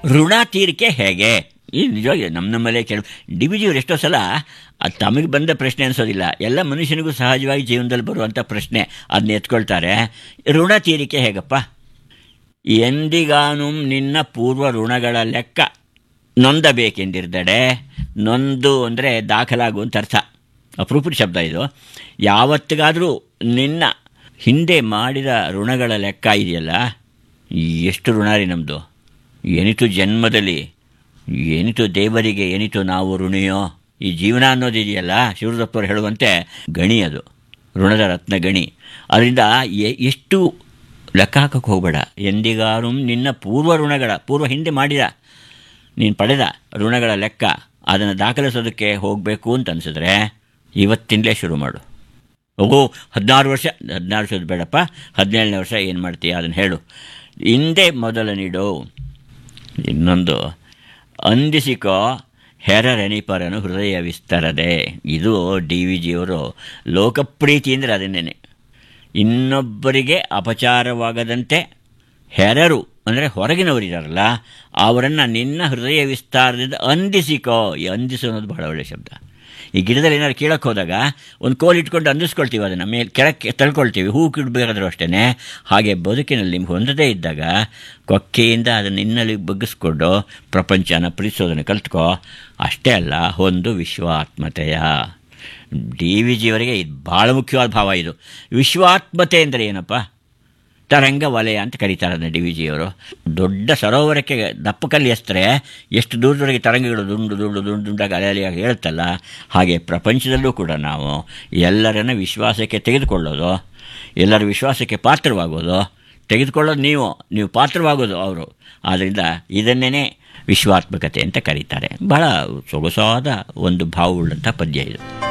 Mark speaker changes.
Speaker 1: ಋಣ ತೀರಿಕೆ ಹೇಗೆ ಈ ನಿಜವಾಗಿ ನಮ್ಮ ನಮ್ಮಲ್ಲೇ ಕೇಳ ಡಿ ಬಿ ಜಿಯವ್ರು ಎಷ್ಟೋ ಸಲ ಅದು ತಮಗೆ ಬಂದ ಪ್ರಶ್ನೆ ಅನಿಸೋದಿಲ್ಲ ಎಲ್ಲ ಮನುಷ್ಯನಿಗೂ ಸಹಜವಾಗಿ ಜೀವನದಲ್ಲಿ ಬರುವಂಥ ಪ್ರಶ್ನೆ ಅದನ್ನ ಎತ್ಕೊಳ್ತಾರೆ ಋಣ ತೀರಿಕೆ ಹೇಗಪ್ಪ ಎಂದಿಗಾನು ನಿನ್ನ ಪೂರ್ವ ಋಣಗಳ ಲೆಕ್ಕ ನೊಂದಬೇಕೆಂದಿರ್ದಡೆ ನೊಂದು ಅಂದರೆ ದಾಖಲಾಗು ಅಂತ ಅರ್ಥ ಅಪರೂಪದ ಶಬ್ದ ಇದು ಯಾವತ್ತಿಗಾದರೂ ನಿನ್ನ ಹಿಂದೆ ಮಾಡಿದ ಋಣಗಳ ಲೆಕ್ಕ ಇದೆಯಲ್ಲ ಎಷ್ಟು ಋಣ ರೀ ನಮ್ಮದು ಏನಿತು ಜನ್ಮದಲ್ಲಿ ಏನಿತು ದೇವರಿಗೆ ಏನಿತು ನಾವು ಋಣಿಯೋ ಈ ಜೀವನ ಅನ್ನೋದಿದೆಯಲ್ಲ ಶಿವರುದ್ರಪ್ಪವ್ರು ಹೇಳುವಂತೆ ಗಣಿ ಅದು ಋಣದ ರತ್ನ ಗಣಿ ಅದರಿಂದ ಎ- ಎಷ್ಟು ಲೆಕ್ಕ ಹಾಕಕ್ಕೆ ಹೋಗಬೇಡ ಎಂದಿಗಾರು ನಿನ್ನ ಪೂರ್ವ ಋಣಗಳ ಪೂರ್ವ ಹಿಂದೆ ಮಾಡಿದ ನೀನು ಪಡೆದ ಋಣಗಳ ಲೆಕ್ಕ ಅದನ್ನು ದಾಖಲಿಸೋದಕ್ಕೆ ಹೋಗಬೇಕು ಅಂತ ಅನಿಸಿದ್ರೆ ಇವತ್ತಿಂದಲೇ ಶುರು ಮಾಡು ಓಹೋ ಹದಿನಾರು ವರ್ಷ ಹದಿನಾರು ವರ್ಷದ ಬೇಡಪ್ಪ ಹದಿನೇಳನೇ ವರ್ಷ ಏನು ಮಾಡ್ತೀಯ ಅದನ್ನು ಹೇಳು ಹಿಂದೆ ಮೊದಲ ನೀಡು ಇನ್ನೊಂದು ಅಂದಿಸಿಕೋ ಹೆರರೆನಿಪರನು ಹೃದಯ ವಿಸ್ತರದೆ ಇದು ಡಿ ವಿ ಜಿಯವರು ಲೋಕಪ್ರೀತಿ ಅಂದರೆ ಅದನ್ನೇ ಇನ್ನೊಬ್ಬರಿಗೆ ಅಪಚಾರವಾಗದಂತೆ ಹೆರರು ಅಂದರೆ ಹೊರಗಿನವರಿದ್ದಾರಲ್ಲ ಅವರನ್ನು ನಿನ್ನ ಹೃದಯ ವಿಸ್ತಾರದಿಂದ ಅಂದಿಸಿಕೋ ಈ ಅಂದಿಸು ಅನ್ನೋದು ಬಹಳ ಒಳ್ಳೆಯ ಶಬ್ದ ಈ ಗಿಡದಲ್ಲಿ ಏನಾದ್ರು ಕೀಳಕ್ಕೆ ಹೋದಾಗ ಒಂದು ಕೋಲ್ ಇಟ್ಕೊಂಡು ಅಂದಿಸ್ಕೊಳ್ತೀವಿ ಅದನ್ನು ಮೇಲೆ ಕೆಳಕ್ಕೆ ತಳ್ಕೊಳ್ತೀವಿ ಹೂ ಕಿಡಬೇಕಾದ್ರೂ ಅಷ್ಟೇ ಹಾಗೆ ಬದುಕಿನಲ್ಲಿ ನಿಮ್ಗೆ ಹೊಂದದೇ ಇದ್ದಾಗ ಕೊಕ್ಕೆಯಿಂದ ಅದನ್ನು ಇನ್ನಲ್ಲಿ ಬಗ್ಗಿಸ್ಕೊಂಡು ಪ್ರಪಂಚನ ಪ್ರೀತಿಸೋದನ್ನು ಕಲ್ತ್ಕೋ ಅಷ್ಟೇ ಅಲ್ಲ ಒಂದು ವಿಶ್ವಾತ್ಮತೆಯ ಡಿ ವಿ ಜಿಯವರಿಗೆ ಇದು ಭಾಳ ಮುಖ್ಯವಾದ ಭಾವ ಇದು ವಿಶ್ವಾತ್ಮತೆ ಅಂದರೆ ಏನಪ್ಪ ತರಂಗ ವಲಯ ಅಂತ ಕರೀತಾರೆ ಅದನ್ನ ಡಿ ವಿ ಜಿಯವರು ದೊಡ್ಡ ಸರೋವರಕ್ಕೆ ದಪ್ಪ ಕಲ್ಲು ಎಸ್ತರೆ ಎಷ್ಟು ದೂರದವರೆಗೆ ತರಂಗಗಳು ದುಂಡು ದುಂಡು ದುಂಡು ದುಂಡಾಗಿ ಅಲೆ ಅಲೆಯಾಗಿ ಹೇಳುತ್ತಲ್ಲ ಹಾಗೆ ಪ್ರಪಂಚದಲ್ಲೂ ಕೂಡ ನಾವು ಎಲ್ಲರನ್ನ ವಿಶ್ವಾಸಕ್ಕೆ ತೆಗೆದುಕೊಳ್ಳೋದು ಎಲ್ಲರ ವಿಶ್ವಾಸಕ್ಕೆ ಪಾತ್ರವಾಗೋದು ತೆಗೆದುಕೊಳ್ಳೋದು ನೀವು ನೀವು ಪಾತ್ರವಾಗೋದು ಅವರು ಆದ್ದರಿಂದ ಇದನ್ನೇ ವಿಶ್ವಾತ್ಮಕತೆ ಅಂತ ಕರೀತಾರೆ ಬಹಳ ಸೊಗಸಾದ ಒಂದು ಭಾವವುಳ್ಳಂಥ ಪದ್ಯ ಇದು